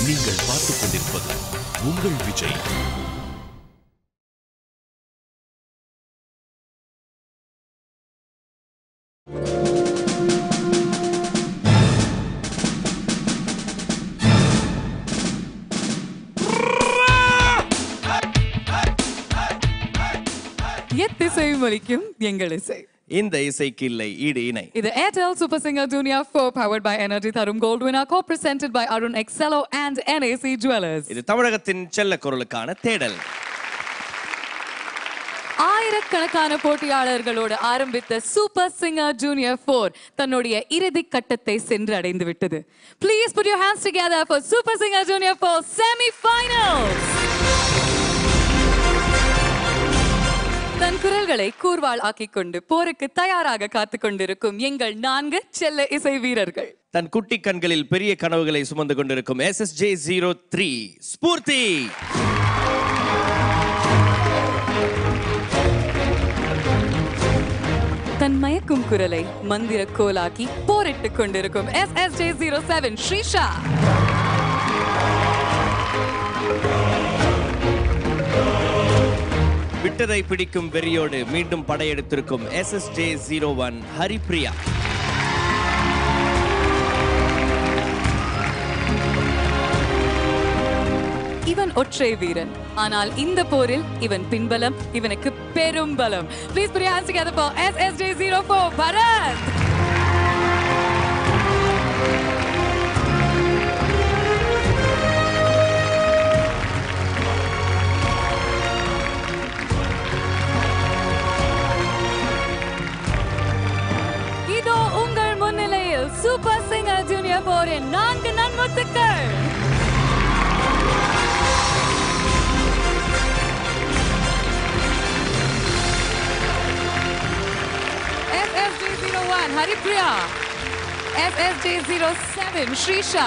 நீங்கள் பார்த்துக் கொண்டிருப்பது உங்கள் விஜய் எத்திசையும் ஒலிக்கும் எங்கள் இசை இந்த இசைக்கு இல்லை ஈடு இணை இது Airtel super singer junior four powered by energy தரும் gold winner co presented by Arun Excello and NAC jewellers இது தமிழகத்தின் செல்ல குரலுக்கான தேடல் ஆயிரக்கணக்கான போட்டியாளர்களோடு ஆரம்பித்த சூப்பர் சிங்கர் ஜூனியர் ஃபோர் தன்னுடைய இறுதி கட்டத்தை சென்று அடைந்து விட்டது please put your hands together for super singer junior four semifinals தன் குரல்களை கூர்வாள் ஆக்கிக் கொண்டு போருக்கு தயாராக காத்துக் கொண்டிருக்கும் எங்கள் நான்கு செல்ல இசை வீரர்கள் தன் குட்டி கண்களில் பெரிய கனவுகளை சுமந்து கொண்டிருக்கும் S S J zero three Spurti தன் மயக்கும் குரலை மந்திர கோலாக்கி போரிட்டுக் கொண்டிருக்கும் S S J zero seven Shrisha விட்டதை பிடிக்கும் வெறியோடு மீண்டும் படையெடுத்திருக்கும் S S J zero one Haripriya இவன் ஒற்றை வீரன் ஆனால் இந்த போரில் இவன் பின்பலம் இவனுக்கு பெரும் பலம் please put your hands together for SSJ04 Bharat இதோ உங்கள் முன்னிலையில் சூப்பர் சிங்கர் ஜூனியர் போரின் நான்கு நன்முத்துக்கள் FSJ01 Haripriya FSJ07 Shrisha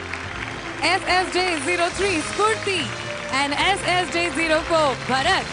FSJ03 Spurti and SSJ04 Bharat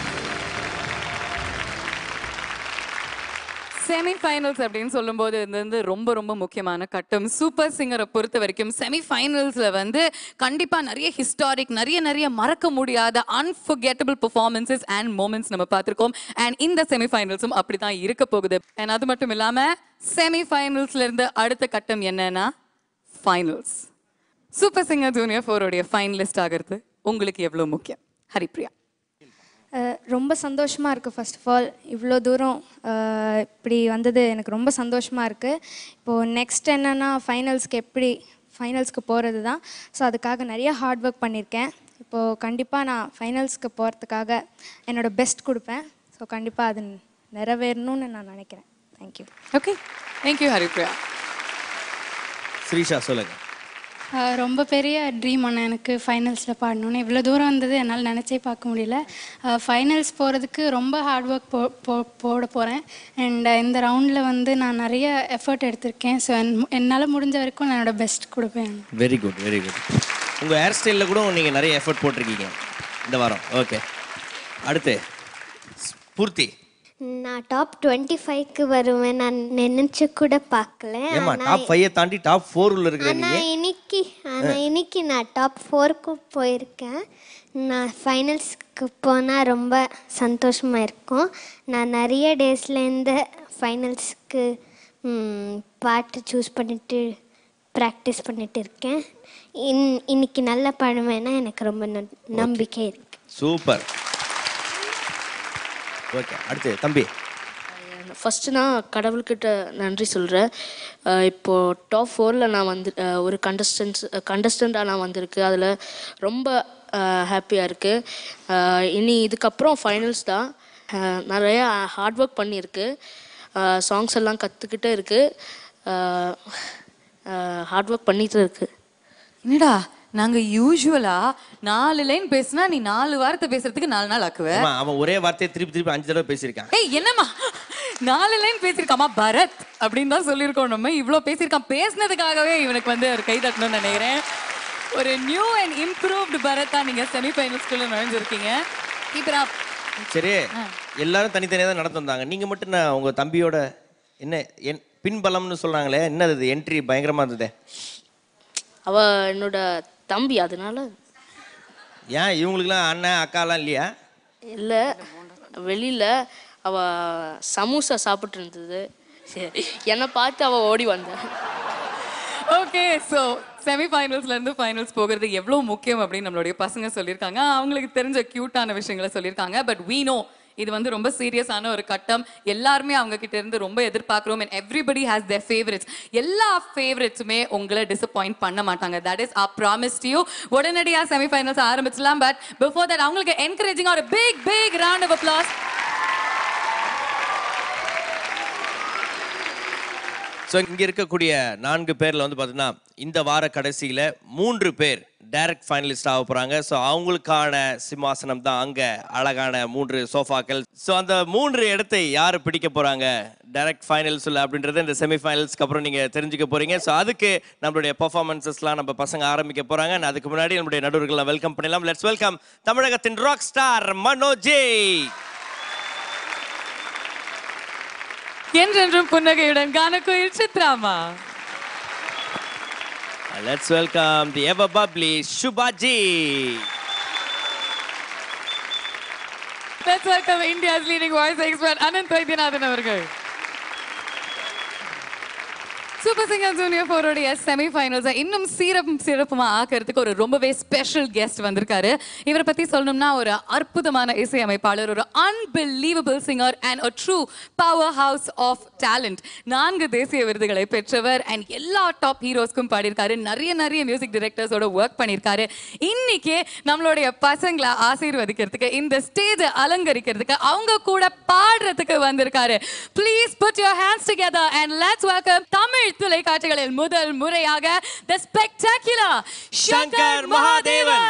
semifinals அப்படின்னு சொல்லும்போது இது வந்து ரொம்ப ரொம்ப முக்கியமான கட்டம் சூப்பர் சிங்கரை பொறுத்த வரைக்கும் செமி ஃபைனல்ஸில் வந்து கண்டிப்பாக நிறைய ஹிஸ்டாரிக் நிறைய நிறைய மறக்க முடியாத அன்ஃபர்கெட்டபிள் பெர்ஃபார்மன்சஸ் அண்ட் மூமெண்ட்ஸ் நம்ம பார்த்துருக்கோம் அண்ட் இந்த செமி ஃபைனல்ஸும் அப்படி தான் இருக்க போகுது அண்ட் அது மட்டும் இல்லாமல் செமி இருந்து அடுத்த கட்டம் என்னன்னா ஃபைனல்ஸ் சூப்பர் சிங்கர் ஜூனியர் ஃபோரோடைய ஃபைனலிஸ்ட் ஆகிறது உங்களுக்கு எவ்வளோ முக்கியம் ஹரிப்ரியா அஹ் ரொம்ப சந்தோஷமாக இருக்குது ஃபர்ஸ்ட் ஆஃப் ஆல் இவ்வளோ தூரம் அஹ் இப்படி வந்தது எனக்கு ரொம்ப சந்தோஷமாக இருக்குது இப்போது நெக்ஸ்ட் என்னென்னா ஃபைனல்ஸ்க்கு எப்படி ஃபைனல்ஸ்க்கு போகிறது தான் ஸோ அதுக்காக நிறைய ஹார்ட் ஒர்க் பண்ணியிருக்கேன் இப்போது கண்டிப்பாக நான் ஃபைனல்ஸ்க்கு போகிறதுக்காக என்னோட பெஸ்ட் கொடுப்பேன் ஸோ கண்டிப்பாக அது நிறைவேறணும்னு நான் நினைக்கிறேன் thank you okay thank you Haripriya Shrisha சொல்லுங்க ஆஹ் ரொம்ப பெரிய ட்ரீம் ஒன்று எனக்கு ஃபைனல்ஸில் பாடணும்னு இவ்வளோ தூரம் வந்தது என்னால் நினச்சே பார்க்க முடியல ஃபைனல்ஸ் போகிறதுக்கு ரொம்ப ஹார்ட் ஒர்க் போ போ- போட போகிறேன் அண்ட் இந்த ரவுண்டில் வந்து நான் நிறைய எஃபர்ட் எடுத்திருக்கேன் ஸோ என்னால் முடிஞ்ச வரைக்கும் நான் என்னோட பெஸ்ட் கொடுப்பேன் வெரி குட் வெரி குட் உங்கள் ஹேர் ஸ்டைலில் கூட நீங்கள் நிறைய எஃபர்ட் போட்டிருக்கீங்க இந்த வாரம் ஓகே அடுத்து ஸ்பூர்த்தி நான் டாப் டுவெண்ட்டி ஃபைவ்க்கு வருவேன் நான் நினைச்சு கூட பார்க்கல ஏமா ஆனா- டாப் ஃபைவை தாண்டி டாப் ஃபோரில் இருக்கிற ஆனா நீங்கள் இன்னைக்கு ஆனா இன்னைக்கு நான் டாப் ஃபோருக்கு போயிருக்கேன் நான் ஃபைனல்ஸ்க்கு போனால் ரொம்ப சந்தோஷமா இருக்கும் நான் நிறைய டேஸ்லேருந்து ஃபைனல்ஸ்க்கு பாட்டு சூஸ் பண்ணிட்டு ப்ராக்டிஸ் பண்ணிட்டு இருக்கேன் இன் இன்னைக்கு நல்லா பாடுவேன்னா எனக்கு ரொம்ப ந- நம்பிக்கை இருக்கு சூப்பர் ஓகே அடுத்து தம்பி ஃபஸ்ட்டு நான் கடவுள்கிட்ட நன்றி சொல்கிறேன் இப்போது டாப் ஃபோரில் நான் வந்து அஹ், ஒரு கண்டஸ்டன்ஸ் கண்டஸ்டண்ட்டாக நான் வந்திருக்கு அதில் ரொம்ப ஹாப்பியாக இருக்குது இனி இதுக்கப்புறம் ஃபைனல்ஸ் தான் அஹ், நிறைய ஹார்ட் ஒர்க் பண்ணியிருக்கு சாங்ஸ் எல்லாம் கற்றுக்கிட்டே இருக்குது ஹார்ட் ஒர்க் பண்ணிட்டு இருக்கு என்னடா நாங்க யூஸ்வலா நாலு லைன் பேசினா நீ நாலு வார்த்தை பேசுறதுக்கு நாலு நாள் ஆக்குவ ஆமா அவன் ஒரே வார்த்தையை திருப்பி திருப்பி அஞ்சு தடவை பேசியிருக்கான் ஏய் என்னம்மா நாலு லைன் பேசியிருக்காமா பரத் அப்படின்னு தான் சொல்லியிருக்கோம் நம்ம இவ்வளோ பேசியிருக்கான் பேசினதுக்காகவே இவனுக்கு வந்து ஒரு கை தட்டணும்னு நினைக்கிறேன் ஒரு நியூ அண்ட் இம்ப்ரூவ்டு பரத் தான் நீங்க செமிஃபைனல்ஸ்குள்ள நுழைஞ்சிருக்கீங்க இப்போ நான் சரி எல்லாரும் தனித்தனியாக தான் நடந்து வந்தாங்க நீங்கள் மட்டும் நான் உங்கள் தம்பியோட என்ன என் பின்பலம்னு சொல்கிறாங்களே என்னது இது என்ட்ரி பயங்கரமாக இருந்ததே அவ என்னோட தம்பி அதனால ஏன் இவங்களுக்குலாம் அண்ணன் அக்காலாம் இல்லையா இல்லை வெளியில் அவ சமோசா சாப்பிட்டு இருந்தது சரி, என்னை பார்த்து அவ ஓடி வந்தா ஓகே ஸோ செமிஃபைனல்ஸ்ல இருந்து ஃபைனல்ஸ் போகிறது எவ்வளோ முக்கியம் அப்படின்னு நம்மளுடைய பசங்க சொல்லியிருக்காங்க அவங்களுக்கு தெரிஞ்ச க்யூட்டான விஷயங்களை சொல்லியிருக்காங்க பட் we know இது வந்து ரொம்ப சீரியஸான ஒரு கட்டம் எல்லாருமே அவங்க கிட்ட இருந்து ரொம்ப எதிர்பார்க்குறோம் and everybody has their favourites எல்லா ஃபேவரட்ஸுமே உங்களை டிசப்பாயிண்ட் பண்ண மாட்டாங்க that is a promise you உடனடியாக செமிஃபைனல்ஸ் ஆரம்பிச்சலாம் பட் பிஃபோர் தட் அவங்களுக்கு என்கரேஜிங் ஒரு big big round of applause so இங்கே இருக்கக்கூடிய நான்கு பேரில் வந்து பார்த்தீங்கன்னா இந்த வார கடைசியில் மூன்று பேர் டைரக்ட் ஃபைனலிஸ்ட் ஆக போகிறாங்க ஸோ அவங்களுக்கான சிம்மாசனம் தான் அங்கே அழகான மூன்று சோஃபாக்கள் ஸோ அந்த மூன்று இடத்தை யார் பிடிக்க போகிறாங்க டைரக்ட் ஃபைனல்ஸில் அப்படின்றத இந்த செமிஃபைனல்ஸ்க்கு அப்புறம் நீங்கள் தெரிஞ்சுக்க போகிறீங்க ஸோ அதுக்கு நம்மளுடைய பர்ஃபார்மன்ஸஸ்லாம் நம்ம பசங்க ஆரம்பிக்க போகிறாங்க And அதுக்கு முன்னாடி நம்மளுடைய நடுவர்களை வெல்கம் பண்ணலாம் லெட்ஸ் வெல்கம் தமிழகத்தின் ராக் ஸ்டார் மனோஜே என்றென்றும் புன்னகையுடன் கானக்குயில் சித்ராமா let's welcome the ever bubbly சுபாஜி Let's welcome India's leading voice expert Anand Vaidyanathan அவர்கள் சூப்பர் சிங்கர் ஜூனியர் ஃபோருடைய செமி ஃபைனல்ஸை இன்னும் சீரம் சிறப்புமா ஆக்கிறதுக்கு ஒரு ரொம்பவே ஸ்பெஷல் கெஸ்ட் வந்திருக்காரு இவரை பத்தி சொல்லணும்னா ஒரு அற்புதமான இசையமைப்பாளர் ஒரு unbelievable singer and a true powerhouse of talent நான்கு தேசிய விருதுகளை பெற்றவர் அண்ட் எல்லா டாப் ஹீரோஸ்க்கும் பாடியிருக்காரு நிறைய நிறைய மியூசிக் டிரெக்டர்ஸோட ஒர்க் பண்ணியிருக்காரு இன்னைக்கே நம்மளுடைய பசங்களை ஆசீர்வதிக்கிறதுக்கு இந்த ஸ்டேஜை அலங்கரிக்கிறதுக்கு அவங்க கூட பாடுறதுக்கு வந்திருக்காரு please put your hands together and let's welcome Tamil தொலைக்காட்சிகளில் முதல் முறையாக த ஸ்பெக்டாகுலர் சங்கர் மகாதேவன்.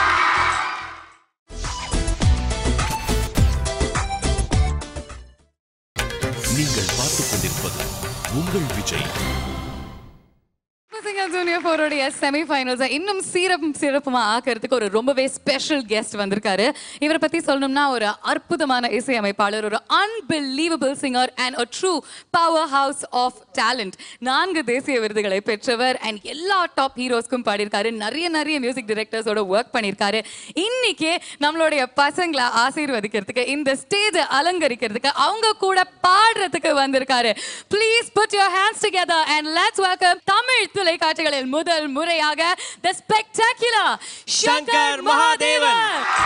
நீங்கள் பார்த்துக் கொண்டிருப்பது உங்கள் விஜய் சிங்கர் ஜூனியர் ஃபோருடைய செமி ஃபைனல்ஸை இன்னும் சீரம் சிறப்புமா ஆக்கிறதுக்கு ஒரு ரொம்பவே ஸ்பெஷல் கெஸ்ட் வந்திருக்காரு இவரை பத்தி சொல்லணும்னா ஒரு அற்புதமான இசையமைப்பாளர் ஒரு unbelievable singer and a true powerhouse of talent நான்கு தேசிய விருதுகளை பெற்றவர் அண்ட் எல்லா டாப் ஹீரோஸ்க்கும் பாடியிருக்காரு நிறைய நிறைய மியூசிக் டிரெக்டர்ஸோட ஒர்க் பண்ணியிருக்காரு இன்னைக்கே நம்மளுடைய பசங்களை ஆசீர்வதிக்கிறதுக்கு இந்த ஸ்டேஜை அலங்கரிக்கிறதுக்கு அவங்க கூட பாடுறதுக்கு வந்திருக்காரு please put your hands together and let's welcome Tamil தொலைக்காட்சிகளில் முதல் முறையாக த ஸ்பெக்டாகுலர் சங்கர் மகாதேவன்.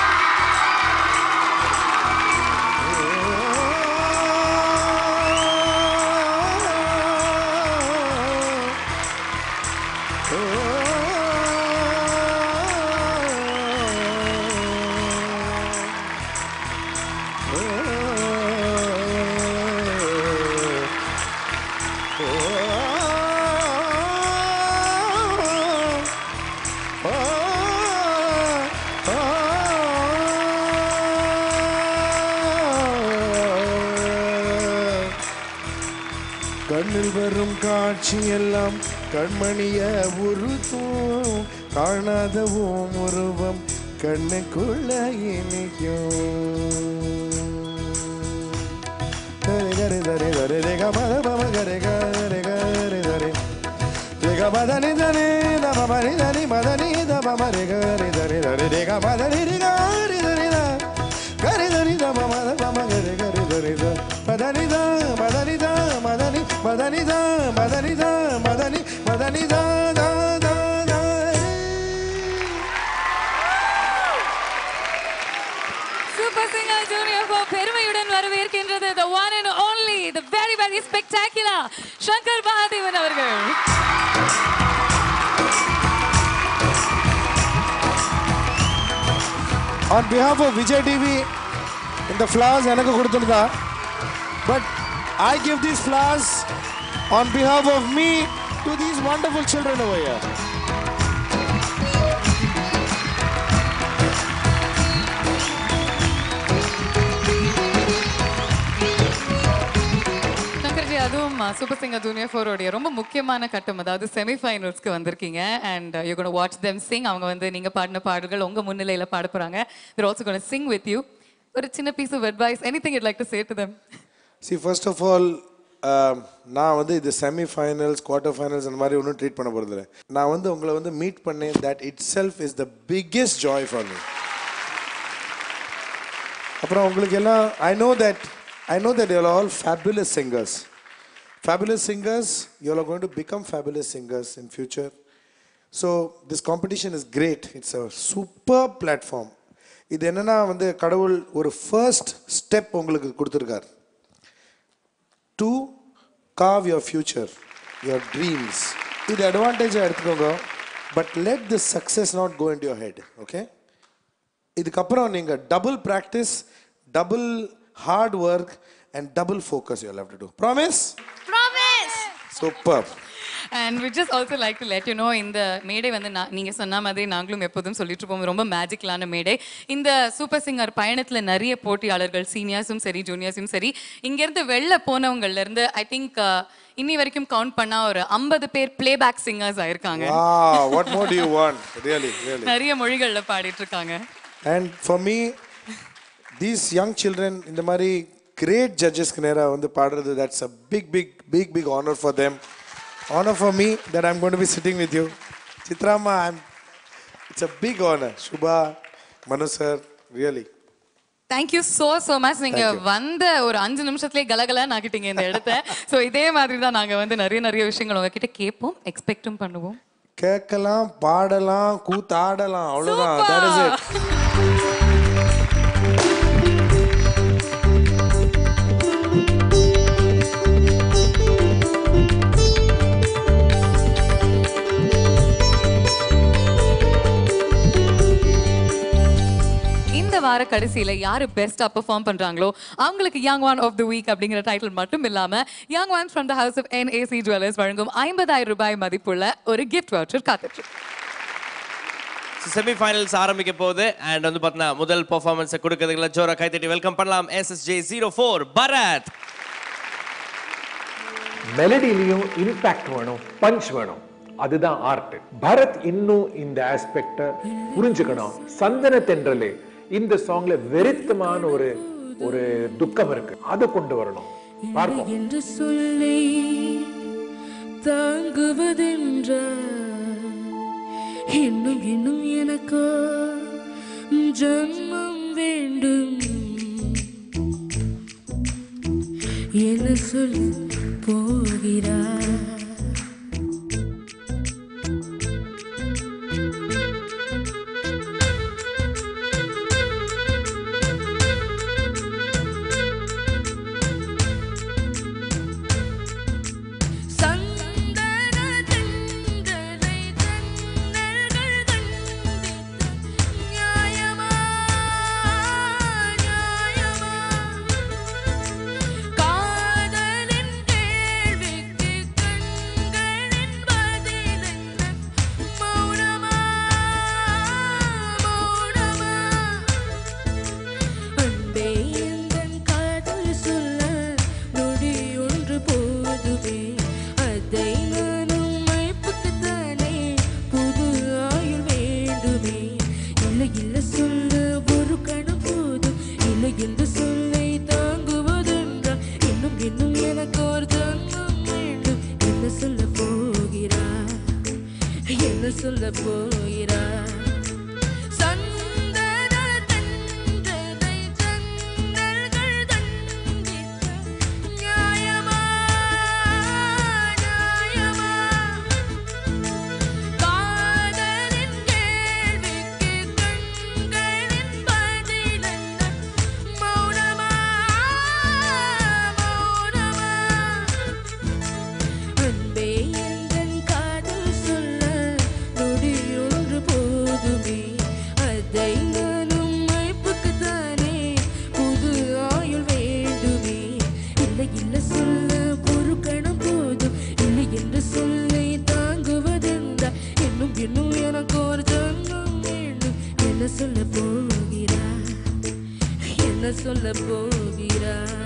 கண்ணில் வரும் காட்சி எல்லாம் கண்மணிய உருத்தும் காணாத ஓம் உருவம் கண்ணுக்குள்ள இனிக்கும் கரை கரை தரை தரை ரேகா மத மம கரை கரை கரை தரை ரேகா மதனி தனி தம மணி தனி மதனி தம மரி கரை தரை தரை ரேகா மதனி ரிகா ரி தனி தா கரி தனி தம மத மம கரை கரை தரை தா மதனி தா மதனி தா மதனி மதனி தா மதனி தா மதனி மதனி தா தா தா தா சூப்பர் சிங்கர் ஜூனியர் ஃபோர் பெருமையுடன் வரவேற்கின்றது the one and only the very very spectacular Shankar Mahadevan அவர்கள் on behalf of Vijay TV இந்த ஃப்ளார்ஸ் எனக்கு கொடுத்துருந்தா but I give these flowers on behalf of me to these wonderful children over here Shankarji அதுவும் super singer junior ஃபோரோடைய ரொம்ப முக்கியமான கட்டம் அதாவது செமிஃபைனல்ஸ்க்கு வந்திருக்கீங்க and you gonna watch them sing அவங்க வந்து நீங்க பாடின பாடல்கள் உங்க முன்னிலையில பாட போறாங்க they're also going to sing with you ஒரு சின்ன piece of advice anything you'd like to say to them See, first of all, நான் வந்து இது செமி ஃபைனல்ஸ் குவார்ட்டர் ஃபைனல்ஸ் அந்த மாதிரி ஒன்றும் ட்ரீட் பண்ண போகிறதில்ல நான் வந்து உங்களை வந்து மீட் பண்ணேன் that itself is the biggest joy for me அப்புறம் உங்களுக்கு எல்லாம் I know that I know that your all fabulous singers fabulous singers you are going to become fabulous singers in future so this competition is great it's a super platform இது என்னன்னா வந்து கடவுள் ஒரு first step உங்களுக்கு கொடுத்துருக்கார் to carve your future your dreams இது அட்வான்டேஜாக எடுத்துக்கோங்க but let this success not go in your head okay இதுக்கப்புறம் நீங்கள் double practice double hard work and double focus you love to do promise super and we just also like to let you know இந்த மேடை வந்து நான் நீங்கள் சொன்ன மாதிரி நாங்களும் எப்போதும் சொல்லிட்டு இருப்போம் ரொம்ப மேஜிக்கலான மேடை இந்த சூப்பர் சிங்கர் பயணத்தில் நிறைய போட்டியாளர்கள் சீனியர்ஸும் சரி ஜூனியர்ஸும் சரி இங்கேருந்து வெளில போனவங்கள்ல இருந்து ஐ திங்க் இன்னி வரைக்கும் கவுண்ட் பண்ணா ஒரு ஐம்பது பேர் பிளேபேக் சிங்கர்ஸ் ஆயிருக்காங்க Ah, what more do you want? Really, really. நிறைய மொழிகள்ல பாடிட்டு இருக்காங்க And for me, these young children இந்த மாதிரி கிரேட் ஜட்ஜஸ்க்கு நேராக வந்து பாடுறது that's a big big big big honor for them honor for me that I'm going to be sitting with you சித்ராமா I'm it's a big honor Subha Manu sir really thank you so so much நீங்க Thank you. வந்த ஒரு அஞ்சு நிமிஷத்துலேயே கலகலன்னு ஆக்கிட்டீங்க இந்த இடத்த so இதே மாதிரி தான் நாங்க வந்து நிறைய நிறைய விஷயங்கள் உங்ககிட்ட கேட்போம் எக்ஸ்பெக்டும் பண்ணுவோம் கேட்கலாம் பாடலாம் கூத்தாடலாம் அவ்வளோதான் that is it இந்த வார கடைசியில யாரு பெஸ்டா பெர்ஃபார்ம் பண்றாங்களோ அவங்களுக்கு young one of the week அப்படிங்கிற டைட்டில் மட்டும் இல்லாம young one from the house of NAC jewellers வழங்கும் ஐம்பதாயிரம் ரூபாய் மதிப்புள்ள ஒரு கிஃப்ட் வவுச்சர் காத்துட்டு செமி ஃபைனல்ஸ் ஆரம்பிக்க போகுது அண்ட் வந்து பார்த்தீங்கன்னா முதல் பெர்ஃபார்மன்ஸை கொடுக்கறதுக்குள்ள ஜோரா கைத்தட்டி வெல்கம் பண்ணலாம் எஸ்எஸ்ஜே ஜீரோ ஃபோர் பரத் மெலடிலையும் இம்பாக்ட் வேணும் பஞ்ச் வேணும் அதுதான் ஆர்ட் பரத் இன்னும் இந்த ஆஸ்பெக்ட புரிஞ்சுக்கணும் சந்தன தென்றலே இந்த சாங்ல வெறித்தமான ஒரு ஒரு துக்கம் இருக்கு அதை கொண்டு வரணும் பார்ப்போம் என்று சொல்லை தாங்குவதென்ற இன்னும் இன்னும் எனக்கோ ஜன்மம் வேண்டும் என்ன சொல் போகிறார் சந்தன தென்றலை ஜன்னல்கள் கண்டித்த நியாயமா நியாயமா காதலின் கேள்விக்கு கண்களின் பதிலென்ன மௌனமா மௌனமா அன்பே எந்தன் காதல் சொல்ல நொடி ஒன்று போதுமே அதை நான் உம்மைப்புக்குத்தானே புது ஆயுள் வேண்டுமே இல்லை இல்லை சொல்ல ஒரு கணம் போதும் இல்லை என்று சொல்லை தாங்குவதென்றால் இன்னும் இன்னும் எனக்கு ஒரு ஜன்மம் வேண்டும் என்ன சொல்ல போகிறார் என்ன சொல்ல போகிறார் சந்தன தென்றலை ஜன்னல்கள் தண்டித்த நியாயமா நியாயமா காதலின் கேள்விக்கு கண்களின் பதிலென்ன மௌனமா மௌனமா அன்பே எந்தன் காதல் சொல்ல நொடி ஒன்று போதுமே அதை நான் உம்மைப்புக்குத்தானே புது ஆயுள் வேண்டுமே இல்லை இல்லை சொல்ல ஒரு கணம் போதும் இல்லை என்று சொல்லை தாங்குவதென்றா இன்னும் இன்னும் எனக்கு ஒரு ஜன்மம் வேண்டும் என்ன சொல்ல போகிறார் என்ன சொல்ல போகிறார்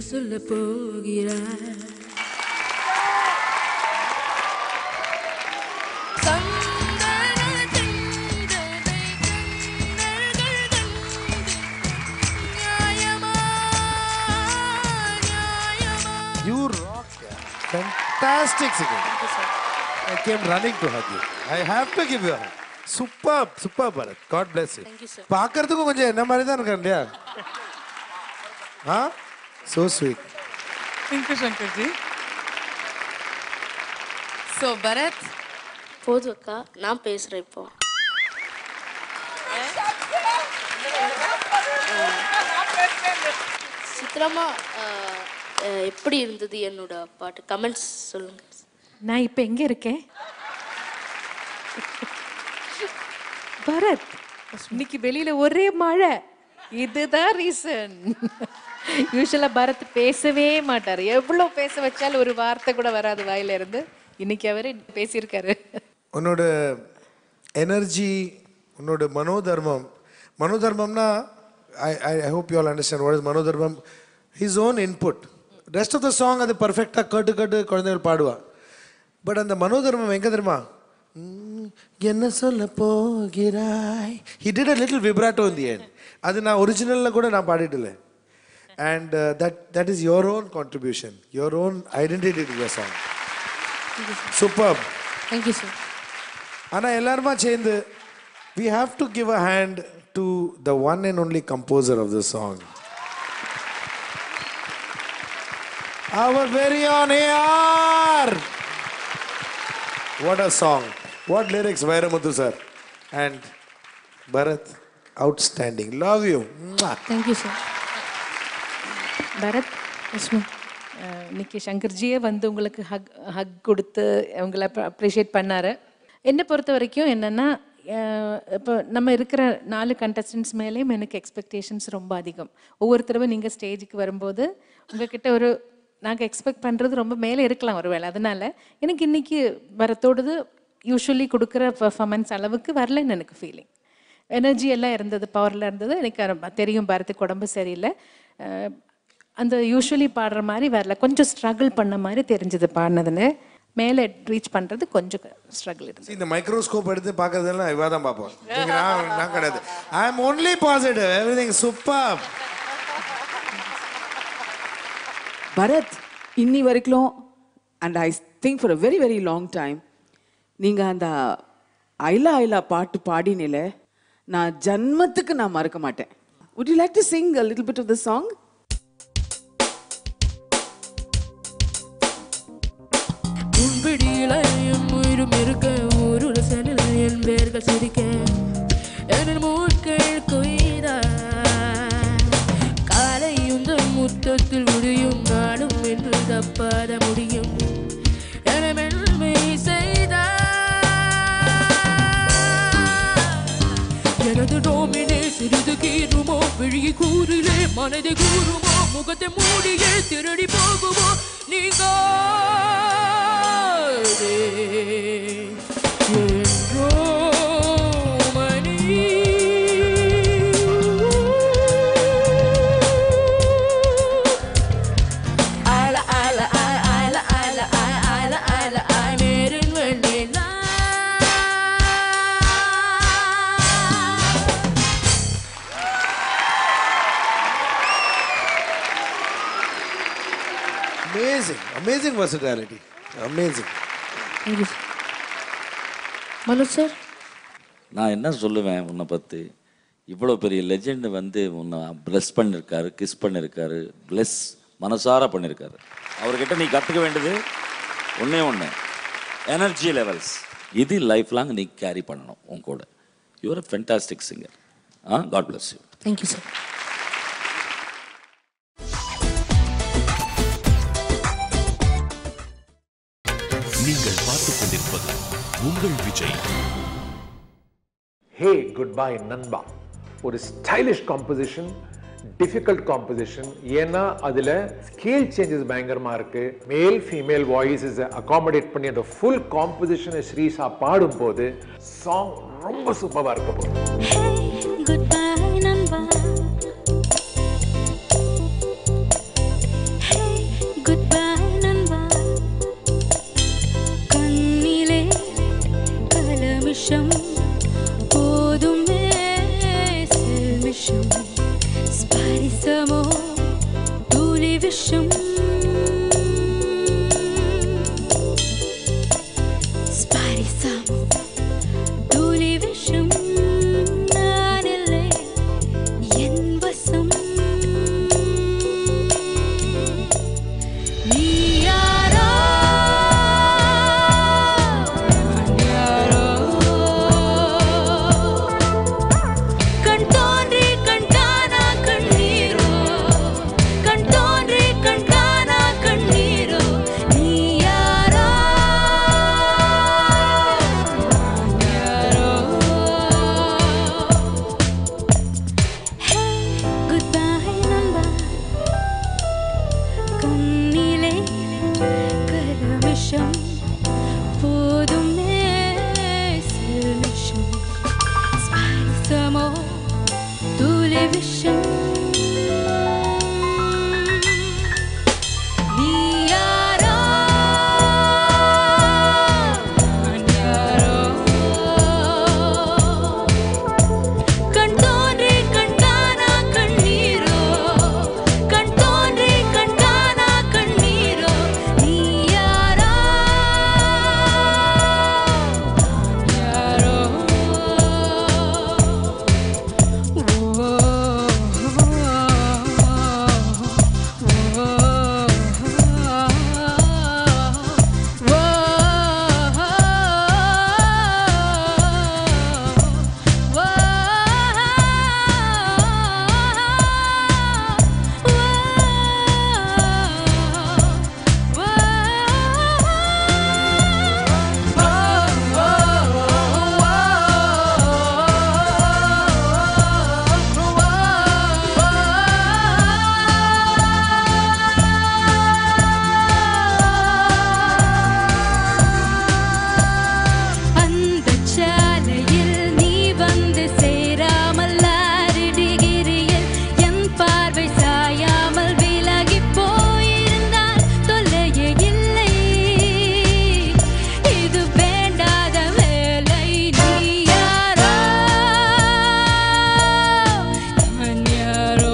சொல்ல போகிறாய் You rock. Fantastic singing. I came running to hug you. I have to give you a hug. Superb, superb, Bharat. God bless you. Thank you, sir. பார்க்கறதுக்கும் கொஞ்சம் என்ன மாதிரி தான் இருக்கான் இல்லையா ah so sweet. Thank you Shankarji so Bharat போதும் அக்கா நான் பேசுகிறேன் இப்போ சித்ராமா அஹ், அஹ், எப்படி இருந்தது என்னோட பாட்டு கமெண்ட்ஸ் சொல்லுங்க நான் இப்போ எங்கே இருக்கேன் பரத் இன்னைக்கு வெளியில ஒரே மழை இதுதான் ரீசன் யூஸ்வலாக பரத் பேசவே மாட்டார் எவ்வளோ பேச வச்சாலும் ஒரு வார்த்தை கூட வராது வாயில இருந்து இன்னைக்கு அவர் பேசியிருக்காரு உன்னோட எனர்ஜி உன்னோட மனோதர்மம் மனோதர்மம்னா I I I hope you all understand what is manodharmam his own input rest of the song அது பர்ஃபெக்டாக கட்டு கட்டு குழந்தைகள் பாடுவா பட் அந்த மனோதர்மம் எங்கே தெரியுமா உம், என்ன சொல்ல போகிறாய் he did a little vibrato in the end அது நான் ஒரிஜினலில் கூட நான் பாடிட்டல and that that is your own contribution your own identity to the song super thank you sir ஆனால் எல்லாருமா சேர்ந்து we have to give a hand to the one and only composer of the song அவர் very on AR what a song what lyrics Vairamuthu sir and Bharat outstanding love you thank you sir Bharat அஹ், இன்னைக்கு சங்கர்ஜியே வந்து உங்களுக்கு ஹக் ஹக் கொடுத்து உங்களை அப்ரிஷியேட் பண்ணாரு என்னை பொறுத்த வரைக்கும் என்னென்னா இப்போ நம்ம இருக்கிற நாலு கண்டஸ்டன்ஸ் மேலேயும் எனக்கு எக்ஸ்பெக்டேஷன்ஸ் ரொம்ப அதிகம் ஒவ்வொரு தடவை நீங்கள் ஸ்டேஜுக்கு வரும்போது உங்ககிட்ட ஒரு நாங்கள் எக்ஸ்பெக்ட் பண்ணுறது ரொம்ப மேலே இருக்கலாம் ஒருவேளை அதனால எனக்கு இன்னைக்கு வரத்தோடது யூஸ்வலி கொடுக்குற பர்ஃபார்மன்ஸ் அளவுக்கு வரலன்னு எனக்கு ஃபீலிங் எனர்ஜி எல்லாம் இருந்தது பவரில் இருந்தது எனக்கு அது தெரியும் பாரத்துக்கு உடம்பு சரியில்லை அஹ் அந்த யூஸ்வலி பாடுற மாதிரி வரல கொஞ்சம் ஸ்ட்ரகிள் பண்ண மாதிரி தெரிஞ்சது பாடினதுன்னு மேலே ரீச் பண்ணுறது கொஞ்சம் ஸ்ட்ரகிள் இருந்தது இந்த மைக்ரோஸ்கோப் எடுத்து பார்க்கறதெல்லாம் இவா தான் பார்ப்போம் நீங்க நான் நான் கிடையாது I am only positive everything super Bharat இன்னி வரைக்கும் and I think for a very very long time நீங்கள் அந்த ஐலா ஐலா பாட்டு பாடினில நான் ஜன்மத்துக்கு நான் மறக்க மாட்டேன் would you like to sing a little bit of the song உன்பிடியில என் உயிரும் இருக்க ஒரு சனில் என் பேர்கள் சிரிக்க என் மூட்கள் கொய்தா காலை உந்தன் முத்தத்தில் முடியும் நாடும் என்று தப்பாத முடியும் என மென்மை செய்தா எனது டோமினே சிறிது கீறுமோ விழி கூறிலே மனதை கூறுமோ முகத்தை மூடியே திருடி போகுமோ நீங்க என்றோ மணி அல அல அல அல அல அல அல அல மேரின் வெண்ணிலா amazing amazing versatility amazing thank you Manoj sir நான் என்ன சொல்லுவேன் உன்னை பற்றி இவ்வளோ பெரிய லெஜெண்ட் வந்து உன்னை ப்ளஸ் பண்ணியிருக்காரு கிஸ் பண்ணியிருக்காரு ப்ளஸ் மனசார பண்ணியிருக்காரு அவர்கிட்ட நீ கற்றுக்க வேண்டியது ஒன்றே ஒன்று எனர்ஜி லெவல்ஸ் இது லைஃப் லாங் நீ கேரி பண்ணணும் உன் கூட you are a fantastic singer ah god bless you thank you sir நீங்கள் பார்த்துக் கொண்டிருப்பது உங்கள் விஜய் ஹே குட் பை நண்பா ஒரு ஸ்டைலிஷ் காம்போசிஷன் டிஃபிகல்ட் காம்போசிஷன் ஏன்னா அதில் ஸ்கேல் சேஞ்சஸ் பயங்கரமாக இருக்கு மேல் ஃபீமேல் வாய்ஸஸ் அகாமடேட் பண்ணி அந்த ஃபுல் காம்போசிஷனை ஸ்ரீசா பாடும்போது சாங் ரொம்ப சூப்பராக இருக்க போகுது Goodbye, நண்பா విషం స్పరిశమో తూలి విషం స్పరిశమో தூளி விஷம் நானில்லை என் வசம் நீ யாரோ நான் யாரோ கண் தோன்றி கண் காணா கண்ணீரோ கண் தோன்றி கண் காணா கண்ணீரோ நீ யாரோ Goodbye நண்பா கண்ணிலே கருவிஷம் போதுமே சிலுஷம் ஸ்பரிசமோ தூளி விஷம் நீ யாரோ நான் யாரோ கண் தோன்றி கண் காணா கண்ணீரோ கண் தோன்றி கண் காணா கண்ணீரோ நீ யாரோ யாரோ அந்த சாலையில் நீ வந்து சேராமல் ஆறிடுகிறியில் என் பார்வை சாயாமல் விலகி போயிருந்தால் தொல்லையே இல்லை இது வேண்டாத வேலை நீ யாரோ நான் யாரோ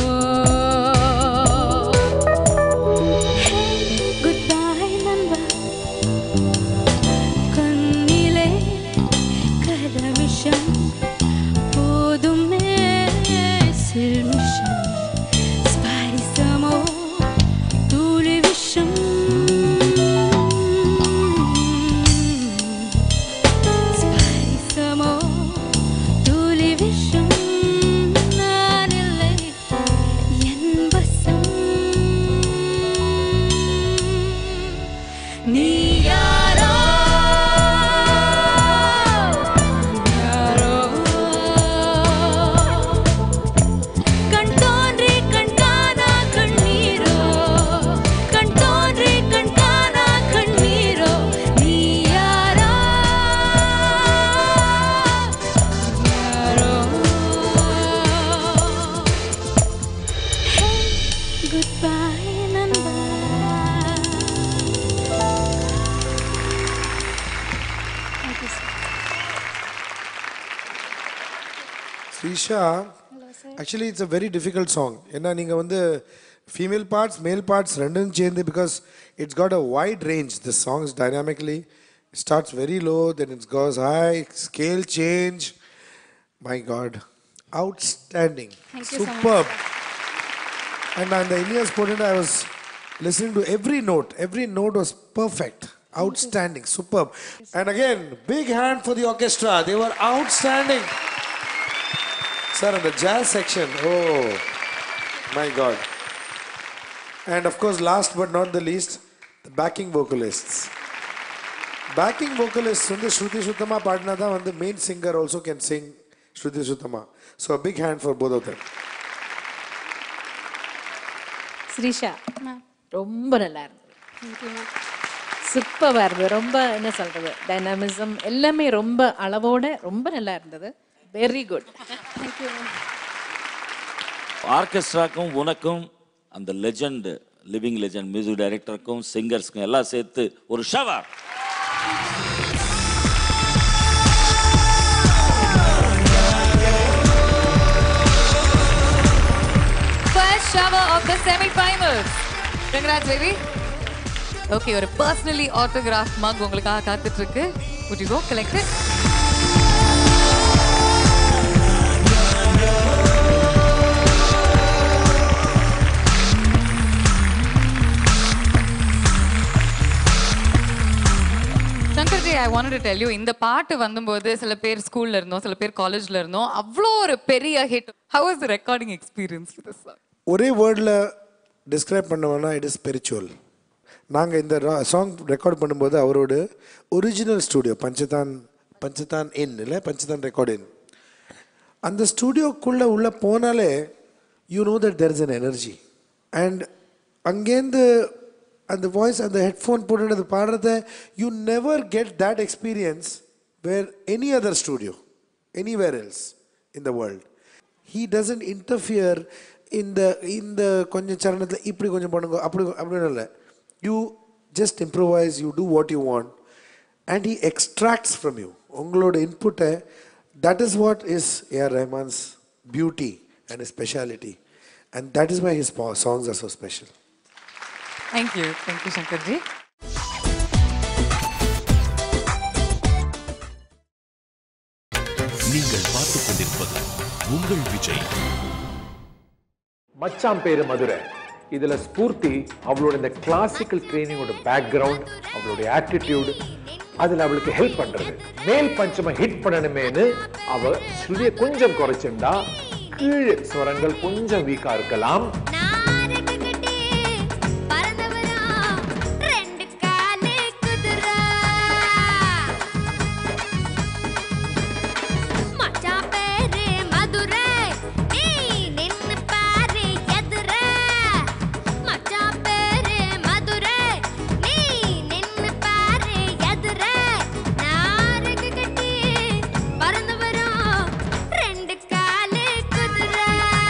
குட்பை நண்பா கண்ணிலே கலவிஷம் போதுமே சில்மிஷம் ஸ்பரிசமோ தூளி விஷம் ஸ்பரிசமோ தூளி விஷம் நானில்லை என் வசம் நீ யாரோ யாரோ கண் தோன்றி கண் காணா கண்ணீரோ கண் தோன்றி கண் காணா கண்ணீரோ நீ யாரோ யாரோ குட்பை நண்பா Shrisha actually it's a very difficult song ஏன்னா நீங்கள் வந்து ஃபீமேல் பார்ட்ஸ் மேல் பார்ட்ஸ் ரெண்டும் சேர்ந்து because it's got a wide range this songs dynamically starts very low then it's goes high scale change my god outstanding Thank you so much. Super and நான் இந்த in ears போட்டு I was listening to every note every note was perfect outstanding super and again big hand for the orchestra they were outstanding sir அந்த jazz section oh my god and of course last but not the least the backing vocalists backing vocalists வந்து ஸ்ருதி சுத்தமாக பாடினா தான் வந்து main singer also can sing ஸ்ருதி சுத்தமா so big hand for both of them Shrisha ரொம்ப நல்லா இருந்தது சூப்பராக இருந்தது ரொம்ப என்ன சொல்றது டைனாமிசம் எல்லாமே ரொம்ப அளவோட ரொம்ப நல்லா இருந்தது வெரி குட் ஆர்கெஸ்ட்ராக்கும் உனக்கும் அந்த லெஜெண்ட் லிவிங் லெஜெண்ட் மியூசிக் டைரக்டருக்கும் சிங்கர்ஸ்க்கும் எல்லாம் சேர்த்து ஒரு ஷவர் கங்க்ராட்ஸ் பேபி ஓகே ஒரு பர்சனலி ஆட்டோகிராஃப் மக் உங்களுக்காக காத்துட்டு இருக்கு would you go collect it Shankarji I want to tell you இந்த பாட்டு வந்தபோது சில பேர் ஸ்கூல்ல இருந்தோம் சில பேர் காலேஜ்ல இருந்தோம் அவ்வளோ ஒரு பெரிய hit how is recording experience this song ஒரே வேர்டில் டிஸ்கிரைப் பண்ணோம்னா இட் இஸ் ஸ்பிரிச்சுவல் நாங்கள் இந்த சாங் ரெக்கார்ட் பண்ணும்போது அவரோட ஒரிஜினல் ஸ்டூடியோ பஞ்சதான் பஞ்சதான் இன் இல்லை பஞ்சதான் ரெக்கார்ட் இன் அந்த ஸ்டூடியோக்குள்ளே உள்ளே போனாலே you know that there is an energy and அங்கேருந்து அந்த வாய்ஸ் அந்த ஹெட்ஃபோன் போட்டுட்டு அது பாடுறத you never get that experience where any other studio anywhere else in the world he doesn't interfere இந்த இந்த கொஞ்சம் சரணத்தில் இப்படி கொஞ்சம் பண்ணுங்க அப்படி அப்படின்னு இல்லை you just improvise you do what you want and he extracts from you உங்களோட இன்புட்டை that is what is AR Rahman's beauty and speciality and that is my his songs are so special thank you thank you Shankarji நீங்கள் பார்த்துக் கொண்டிருப்பது உங்கள் விஜய் மச்சான் பேரு மதுரை இதுல ஸ்பூர்த்தி அவளோட இந்த கிளாசிக்கல் ட்ரைனிங்கோட பேக்ரவுண்ட் அவளுடைய ஆட்டிடியூட் அதுல அவளுக்கு ஹெல்ப் பண்றது மேல் பஞ்சம ஹிட் பண்ணணுமேனு அவ ஸ்ருதியை கொஞ்சம் குறைச்சிருந்தா கீழ் ஸ்வரங்கள் கொஞ்சம் வீக்கா இருக்கலாம் மச்சான் பேரு மதுரை நீ நின்னு பாரு எதிர மச்சான் பேரு மதுரை நீ நின்னு பாரு எதிர நாருக்கு கட்டி பறந்து வரும் ரெண்டு காலு குதிரை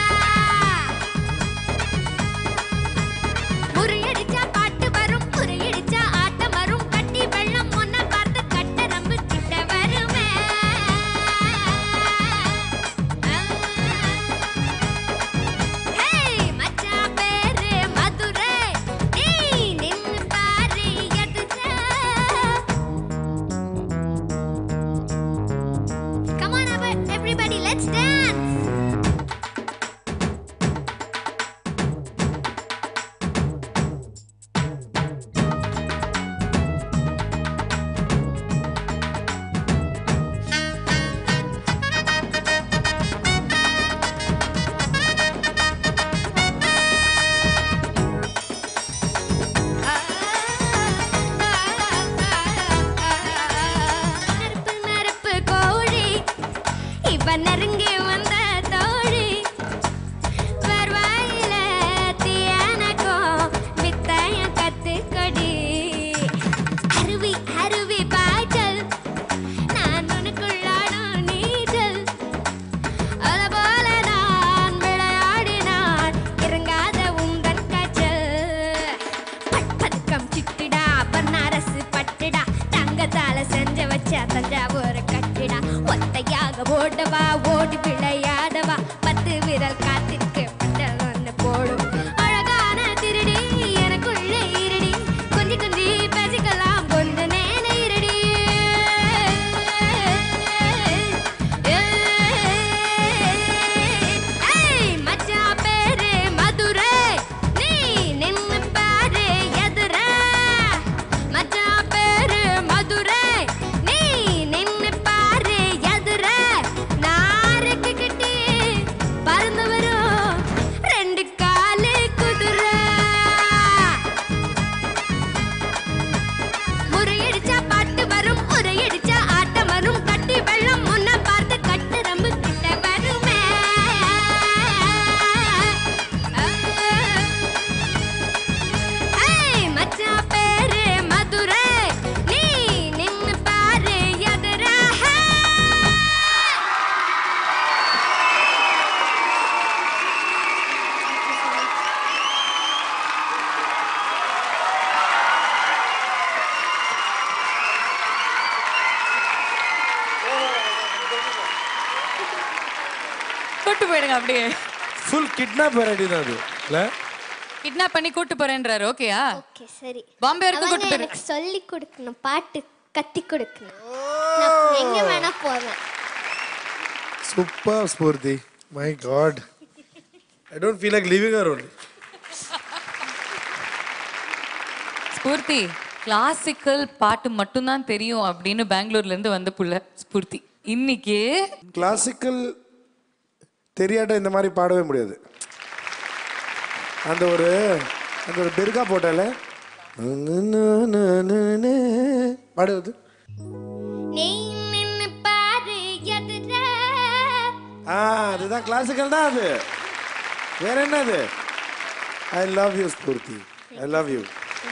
முறியடிச்சா பாட்டு வரும் முறியடிச்சா ஆட்டம் வரும் கட்டி வெள்ளம் ஒன்ன பார்த்து கட்டரம்பு கிட்ட வருமே ஹேய் மச்சான் பேரு மதுரை நீ நின்னு பாரு எதுச்ச Come on everybody let's dance நெருப்பு நெருப்பு கோழி இவ நெருங்கி வந்த தோழி வருவாயில தீயனக்கும் வித்தய கத்துக்கொடி அருவி அருவி பாய்ச்சல் நான் உனக்குள்ளாடும் நீச்சல் அத போல நான் விளையாடினான் இறங்காத உந்தன் காய்ச்சல் பட்பதுக்கம் சிட்டுடா பன்னாரசு பட்டுடா தங்கத்தால செஞ்ச வச்ச தஞ்சாவூர் கட்டிடா ஒத்தையாக ஓடவா ஓடி விளையாடவா பத்து விரல் காத்திருக்கு பட்டல் ஒன்று போடும் அழகான திருடி எனக்குள்ளே இருடி கொஞ்சி கொஞ்சி பேசிக்கலாம் கொஞ்ச நேர இருடி ஏய் மச்சான் பேரு மதுரை நீ நின்னு பாரு எதிர மச்சான் பேரு மதுரை நீ நின்னு பாரு எதிர நாருக்கு கிட்டி பறந்து வரும் ரெண்டு காலு குதிரை முறையடிச்சா பாட்டு வரும் முறையடிச்சா ஆட்டம் வரும் கட்டி வெள்ளம் முன்ன பார்த்து கட்டு ரம்பு கிட்ட வருமே ஏய் மச்சான் பேரு மதுரை நீ நின்னு பாரு எதிர தொட்டு போயிடுங்க அப்படியே ஃபுல் கிட்னாப் வெரைட்டி தான் அது இல்லை கிட்னாப் பண்ணி கூட்டு போறேன்றாரு ஓகேயா ஓகே சரி பாம்பே வரைக்கும் அவங்க கூட்டு போயிரு எனக்கு சொல்லி கொடுக்கணும் பாட்டு கத்தி கொடுக்கணும் நான் எங்க வேணா போவேன் super Spurti my god I don't feel like living her only Spurti classical பாட்டு மட்டும்தான் தெரியும் அப்படின்னு பெங்களூர்ல இருந்து வந்த புள்ள ஸ்பூர்த்தி இன்னைக்கு கிளாசிக்கல் தெரியாட்ட இந்த மாதிரி பாடவே முடியாது அந்த ஒரு அந்த ஒரு பெருகா போட்டால பாடுவது நீ நின்னு பாரு எதிர ஆ அதுதான் கிளாசிக்கல் தான் அது வேற என்ன அது I love you Spurti I love you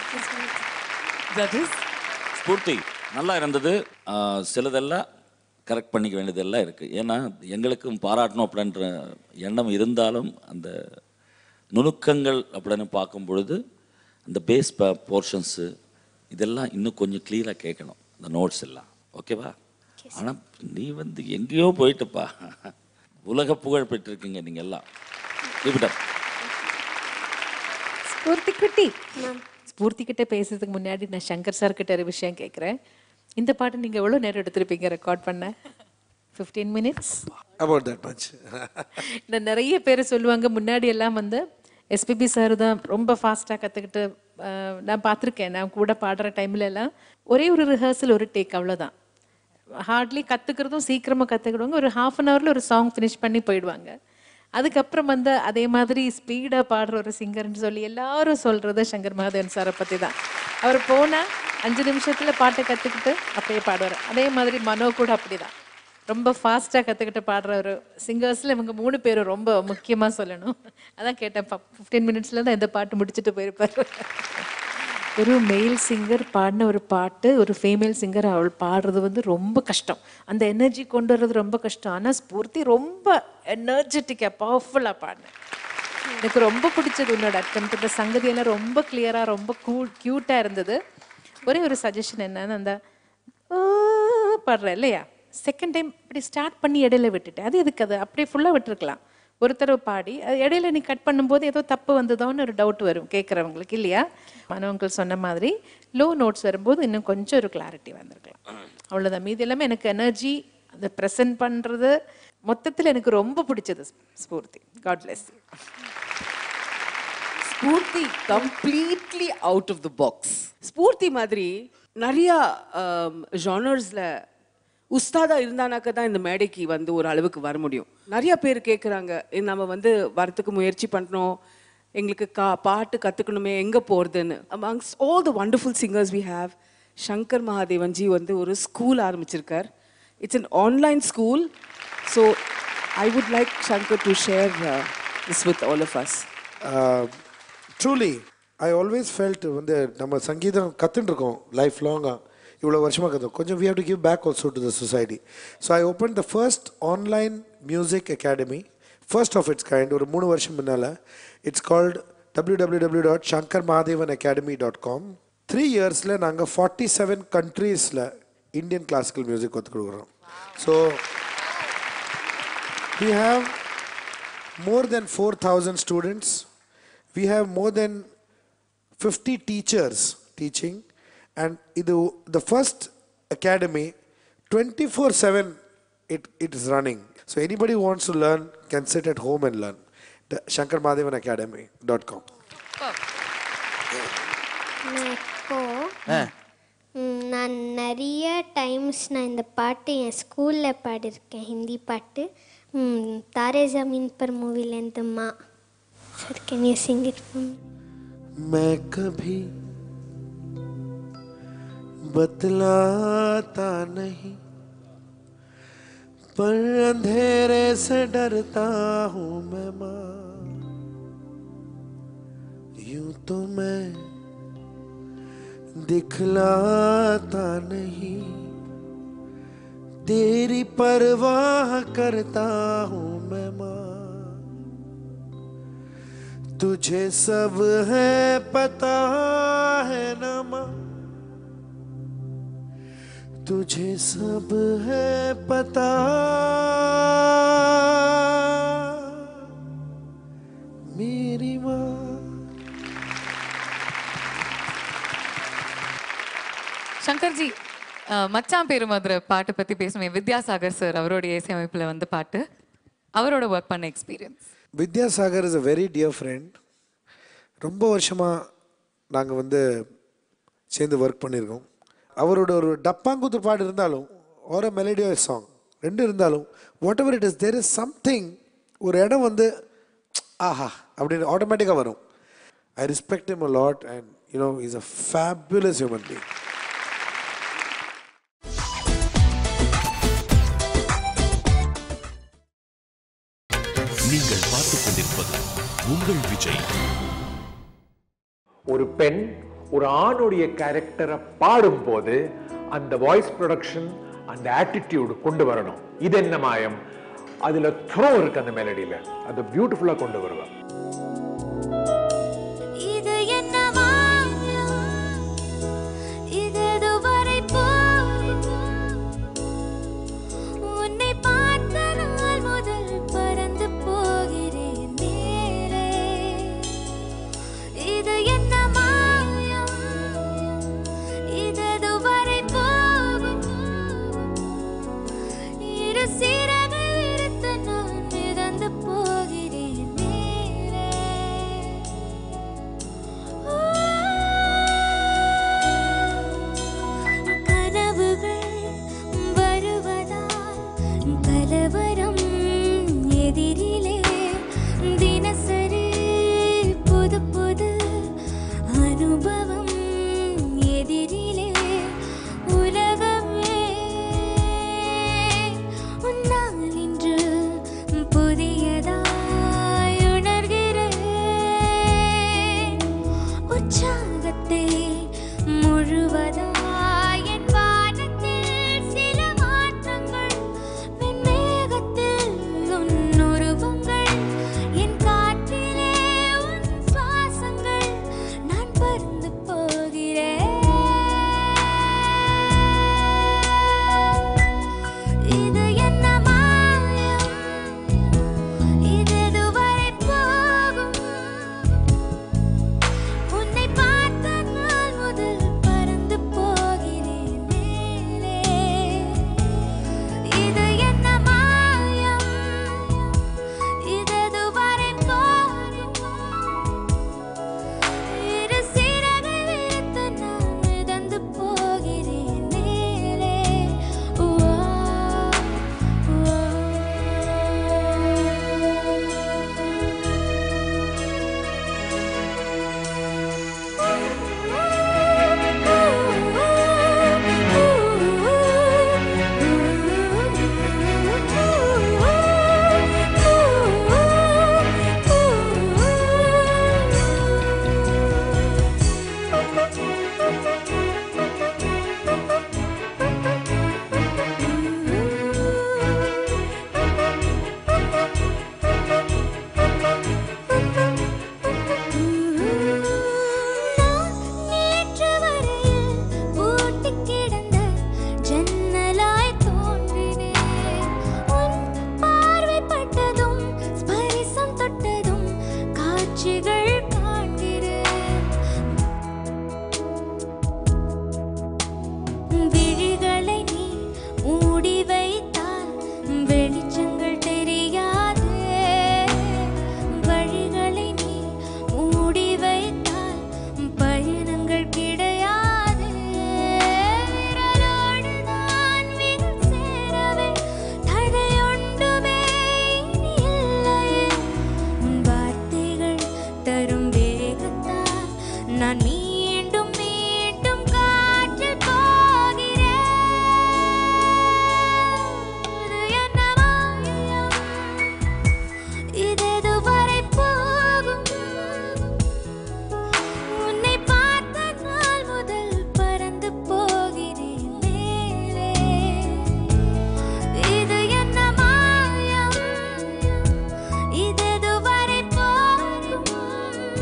Spurti நல்லா இருந்தது ஆஹ் சிலதெல்லாம் கரெக்ட் பண்ணிக்க வேண்டியதெல்லாம் இருக்குது ஏன்னா எங்களுக்கும் பாராட்டணும் அப்படின்ற எண்ணம் இருந்தாலும் அந்த நுணுக்கங்கள் அப்படின்னு பார்க்கும் பொழுது அந்த பேஸ் போர்ஷன்ஸு இதெல்லாம் இன்னும் கொஞ்சம் கிளியராக கேட்கணும் இந்த நோட்ஸ் எல்லாம் ஓகேவா ஆனால் நீ வந்து எங்கேயோ போயிட்டுப்பா உலக புகழ் பெற்றிருக்கீங்க நீங்கள் எல்லாம் இப்படி ஸ்பூர்த்தி குட்டி ஸ்பூர்த்தி கிட்ட பேசுறதுக்கு முன்னாடி நான் சங்கர் சார் கிட்ட ஒரு விஷயம் கேட்குறேன் இந்த பாட்டு நீங்க எவ்வளவு நேரம் எடுத்திருப்பீங்க ரெக்கார்ட் பண்ண 15 மினிட்ஸ் அபவுட் தட் மச் நான் நிறைய பேர் சொல்லுவாங்க முன்னாடி எல்லாம் வந்து எஸ்பிபி சார் தான் ரொம்ப ஃபாஸ்ட்டாக கற்றுக்கிட்டு நான் பார்த்துருக்கேன் நான் கூட பாடுற டைம்ல எல்லாம் ஒரே ஒரு ரிஹர்சல் ஒரு டேக் அவ்வளோதான் ஹார்ட்லி கற்றுக்கிறதும் சீக்கிரமாக கற்றுக்கிடுவாங்க ஒரு ஹாஃப் அன் ஹவரில் ஒரு சாங் ஃபினிஷ் பண்ணி போயிடுவாங்க அதுக்கப்புறம் வந்து அதே மாதிரி ஸ்பீடாக பாடுற ஒரு சிங்கர்னு சொல்லி எல்லாரும் சொல்கிறது சங்கர் மகாதேவன் சாரை பற்றி தான் அவர் போனால் அஞ்சு நிமிஷத்தில் பாட்டை கற்றுக்கிட்டு அப்படியே பாடுவார் அதே மாதிரி மனோ கூட அப்படி தான் ரொம்ப ஃபாஸ்ட்டாக கற்றுக்கிட்டு பாடுற ஒரு சிங்கர்ஸில் இவங்க மூணு பேரும் ரொம்ப முக்கியமாக சொல்லணும் அதான் கேட்டேன் ஃபிஃப்டீன் மினிட்ஸில் தான் இந்த பாட்டு முடிச்சுட்டு போயிருப்பார் ஒரு மெயில் சிங்கர் பாடின ஒரு பாட்டு ஒரு ஃபீமேல் சிங்கர் அவள் பாடுறது வந்து ரொம்ப கஷ்டம் அந்த எனர்ஜி கொண்டு வர்றது ரொம்ப கஷ்டம் ஆனால் ஸ்பூர்த்தி ரொம்ப எனர்ஜெட்டிக்காக பவர்ஃபுல்லாக பாடினேன் எனக்கு ரொம்ப பிடிச்சது உன்னோட அட்டம் இந்த சங்கதியெல்லாம் ரொம்ப கிளியராக ரொம்ப கூ க்யூட்டாக இருந்தது ஒரே ஒரு சஜஷன் என்னன்னு அந்த "ஆ" பாடுறேன் இல்லையா செகண்ட் டைம் இப்படி ஸ்டார்ட் பண்ணி இடையில விட்டுட்டேன் அது எதுக்கு அது அப்படியே ஃபுல்லாக விட்டுருக்கலாம் ஒரு தடவை பாடி அது இடையில நீ கட் பண்ணும்போது ஏதோ தப்பு வந்ததோன்னு ஒரு டவுட் வரும் கேட்குறவங்களுக்கு இல்லையா மனவங்கள் சொன்ன மாதிரி லோ நோட்ஸ் வரும்போது இன்னும் கொஞ்சம் ஒரு கிளாரிட்டி வந்திருக்கலாம் அவ்வளோதான் மீதி எல்லாமே எனக்கு எனர்ஜி அதை ப்ரெசென்ட் பண்ணுறது மொத்தத்தில் எனக்கு ரொம்ப பிடிச்சது Spurti god bless Spurti completely out of the box Spurti மாதிரி நிறையா ஜானர்ஸில் உஸ்தாதா இருந்தானாக்க தான் இந்த மேடைக்கு வந்து ஒரு அளவுக்கு வர முடியும் நிறைய பேர் கேட்குறாங்க நம்ம வந்து வரத்துக்கு முயற்சி பண்ணணும் எங்களுக்கு கா பாட்டு கற்றுக்கணுமே எங்கே போகிறதுன்னு amongst all the wonderful singers we have Shankar Mahadevan ji வந்து ஒரு ஸ்கூல் ஆரம்பிச்சிருக்கார் it's an online school so I would like Shankar to share this with all of us truly I always felt வந்து நம்ம சங்கீதம் கற்றுட்டு இருக்கோம் லைஃப் லாங்காக இவ்வளோ வருஷமாக கற்றுக்கோம் கொஞ்சம் we have to give back also to the society so I open the first online music academy first of its kind ஒரு மூணு வருஷம் முன்னால் it's called W W W dot Shankar Mahadevan academy dot com three இயர்ஸில் நாங்கள் forty seven கண்ட்ரீஸில் Indian classical music கற்றுக் கொடுக்குறோம் ஸோ we have more than 4,000 students. We have more than 50 teachers teaching. And idu, the first academy, 24-7 it, it is running. So anybody who wants to learn can sit at home and learn. The shankarmadhavanacademy.com. நான் இப்போ ம், நான் நிறைய times நான் இந்த பாட்டு என் ஸ்கூலில் பாடியிருக்கேன் ஹிந்தி பாட்டு ம், தாரே ஜமீன் பர் மூவிலேருந்து Maa sir can you sing it मैं कभी बतलाता नहीं पर अंधेरे से डरता हूँ मैं माँ यूं तो मैं दिखलाता नहीं तेरी परवाह करता हूँ मैं माँ तुझे सब है पता है न माँ तुझे सब है पता मेरी माँ சங்கர்ஜி அஹ், மச்சான் பேரு மதுரை பாட்டு பத்தி பேசுமே வித்யாசாகர் சார் அவருடைய இசையமைப்புல வந்து பாட்டு அவரோட ஒர்க் பண்ண experience Vidyasagar is a very dear friend ரொம்ப வருஷமாக நாங்கள் வந்து சேர்ந்து ஒர்க் பண்ணியிருக்கோம் அவரோட ஒரு டப்பாங்குத்து பாடு இருந்தாலும் ஒரு மெலடியஸ் சாங் ரெண்டு இருந்தாலும் whatever it is there is something ஒரு இடம் வந்து ஆஹா அப்படின்னு ஆட்டோமேட்டிக்காக வரும் I respect him a lot and you know is a fabulous human being நீங்கள் பார்த்துக் கொண்டிருப்பது உங்கள் விஜய் ஒரு பெண் ஒரு ஆணுடைய கேரக்டரை பாடும்போது அந்த வாய்ஸ் ப்ரொடக்ஷன் அந்த ஆட்டிடியூடு கொண்டு வரணும் இது என்ன மாயம் அதுல த்ரோ இருக்கு அந்த மெலடியில அது பியூட்டிஃபுல்லா கொண்டு வருவேன் இது என்ன மாயம் இது வரை போகும் உன்னை பார்த்த நாள் முதல் பறந்து போகிறேன் மேலே இது என்ன மாயம் இது வரை போகும் இரு சிறகு விரித்து நான் மிதந்து போகிறேன் மேலே கனவுகள் வருவதால் கலவரம் எதிரிலே தினசரி புது புது அனுபவம் எதிரிலே உலகமே உன்னால் இன்று புதியதாய் உணர்கிறேன் உற்சாகத்தை முழுவதாய் என் வானத்தில் சில மாற்றங்கள் வெண்மேகத்தில் உன் உருவங்கள் என் காற்றிலே உன் சுவாசங்கள் நான் பறந்து போகிறேன் இது என்ன மாயம் இது எதுவரை போகும் உன்னை பார்த்த நாள் முதல் பறந்து போகிறேன் மேலே இது என்ன மாயம் இது எதுவரை போகும் இரு சிறகு விரித்து நான் மிதந்து போகிறேன் மேலே ஓ நேற்று வரையில் பூட்டிக் கிடந்த ஜன்னலாய் தோன்றினேன் உன் பார்வை பட்டதும் ஸ்பரிசம் தொட்டதும் காட்சிகள் காண்கிறேன் விழிகளை நீ மூடி வைத்தால் வெளிச்சங்கள் தெரியாதே வழிகளை நீ மூடி வைத்தால் பயணங்கள் கிடையாது விரலோடு நான் விரல் சேரவே தடையொன்றுமே இனி இல்லையே உன் வார்த்தைகள் தரும் வேகத்தால் நான் மீண்டும் மீண்டும் காற்றில் போகிறேன் இது என்ன மாயம் இது எதுவரை போகும் உன்னை பார்த்த நாள் முதல் பறந்து போகிறேன் மேலே இது என்ன மாயம் இது எதுவரை போகும்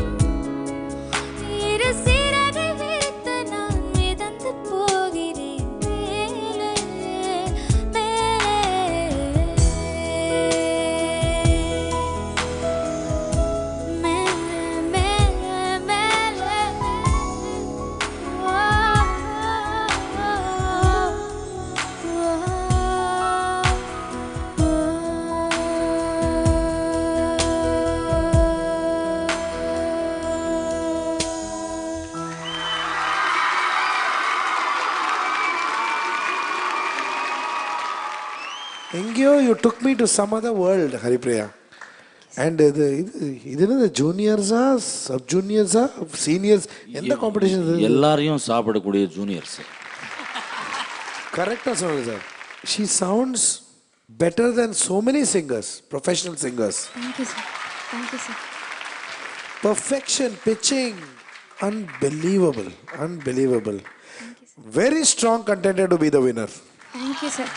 எங்கேயோ you took me to some other world Haripriya and இது இது இது என்னது ஜூனியர்ஸா சப் ஜூனியர்ஸா சீனியர்ஸ் எந்த காம்படிஷன் இது எல்லாரையும் சாப்பிடக்கூடிய ஜூனியர்ஸ் கரெக்டாக சொன்னது sir she sounds better then so many singers professional singers thank you sir thank you sir perfection pitching unbelievable unbelievable very strong contented to be the winner thank you sir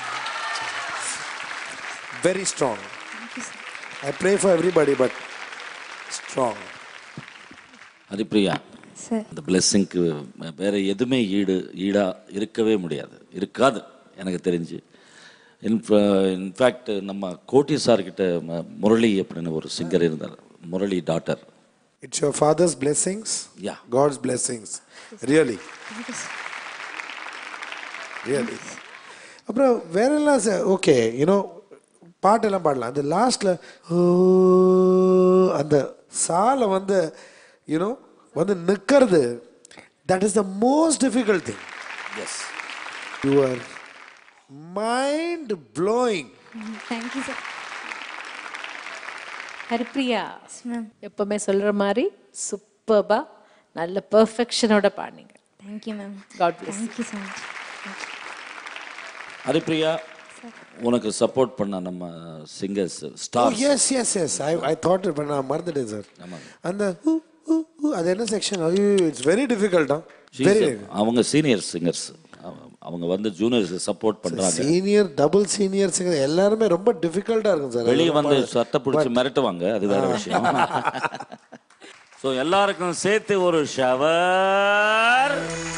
very strong thank you sir I pray for everybody but strong Haripriya sir அந்த பிளெஸ்ஸிங்க்கு வேற எதுவுமே ஈடு ஈடா இருக்கவே முடியாது இருக்காது எனக்கு தெரிஞ்சு in fact நம்ம கோட்டி சார்கிட்ட ம- முரளி அப்படின்னு ஒரு சிங்கர் இருந்தார் Murali daughter it's your father's blessings Yeah. God's blessings really thank you sir really அப்புறம் வேற எல்லாம் சார் ஓகே யூனோ பாட்டெல்லாம் பாடலாம் அந்த லாஸ்ட்ல அந்த சாலை வந்து யூனோ வந்து நிற்கிறது that is the most difficult thing yes your mind blowing thank you sir Haripriya ma'am எப்பவுமே சொல்ற மாதிரி சூப்பர்பா நல்ல பெர்ஃபெக்ஷனோட பாடுனீங்க thank you ma'am God bless thank you so much Haripriya உனக்கு சப்போர்ட் பண்ண நம்ம singers oh star yes yes yes I I thought இப்போ நான் மறந்துட்டேன் சார் அந்த ஹூ, ஹூ, ஹூ, அது என்ன செக்ஷன் ஐயோ இட்ஸ் வெரி டிஃபிகல்ட்டா வெரி அவங்க சீனியர் சிங்கர்ஸ் அவங்க வந்து ஜூனியர்ஸ் சப்போர்ட் பண்றாங்க சீனியர் டபுள் சீனியர் சிங்கர் எல்லாருமே ரொம்ப டிஃபிகல்ட்டா இருக்கும் சார் வெளியே வந்து சட்டை பிடிச்சி மிரட்டுவாங்க அது வேற விஷயம் ஸோ எல்லாருக்கும் சேர்த்து ஒரு ஷவர்